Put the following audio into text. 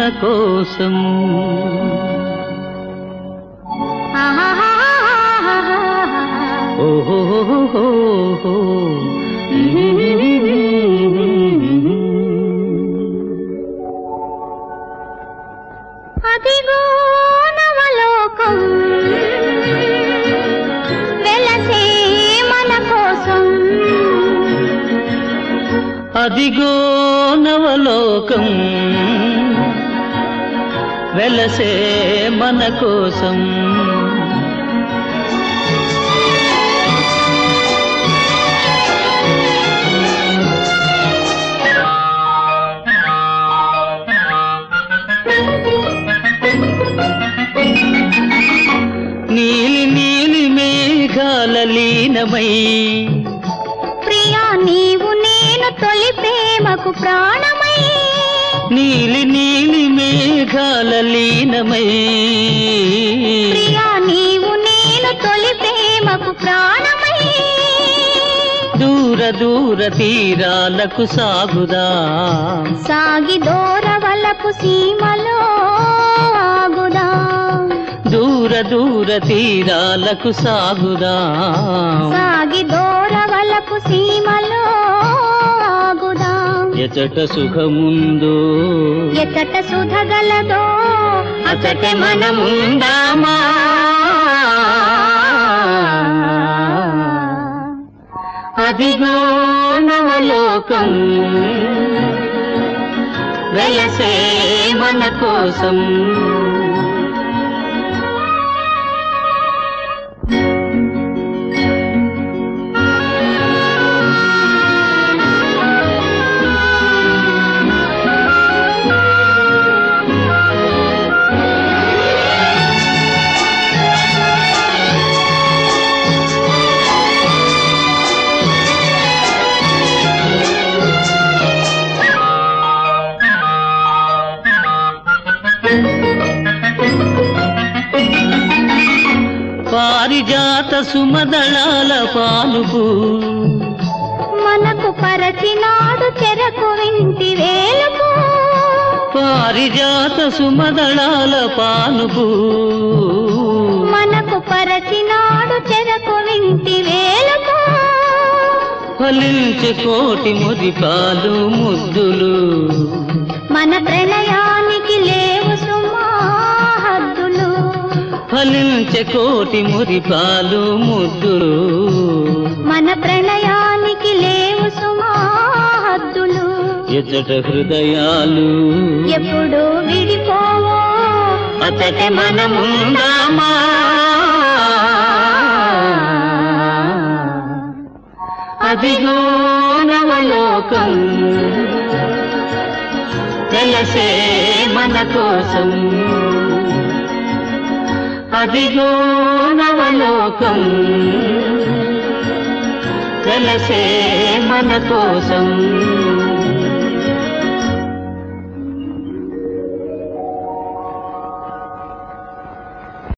కోసం ఓహో అదిగో నవలోకం వెలసే మన కోసం అదిగో నవలోకం వెలసే మన కోసం నీలి నీలి మేఘాల లీనమై ప్రియా నీవు నేను తొలి ప్రేమకు ప్రాణమై నీలి నీలి మేఘాల లీనమై ప్రియా నీవు నేను తొలి ప్రేమకు ప్రాణమై దూర దూర తీరాలకు సాగుదా సాగి దూరవలపు సీమలో ఆగుదా దూర దూర తీరాలకు సాగుదా సాగి దూరవలపు సీమలో ఆగుదా ఎచట సుఖముందో ఎతట సుధగలదో అచట మనముందామా అదిగో నవలోకం వెలసే మన కోసం పారిజాత సుమదళాల పానుపు మనకు పరచినాడు చెరకు వింటి వేలుపు పారిజాత సుమదళాల పానుపు మనకు పరచినాడు చెరకు వింటి వేలుపు ఫలించే కోటి మురిపాలు ముద్దులు మన ప్రణయానికి లేవు సుమా హద్దులు ఫలించే కోటి మురిపాలు ముద్దులు మన ప్రణయానికి లేవు సుమా హద్దులు ఎచ్చట హృదయాలు ఎప్పుడు విడిపోవో అతటి మనముందామా అదిగో నవలోకం వెలసే మన కోసం అదిగో నవలోకం వెలసే మన కోసం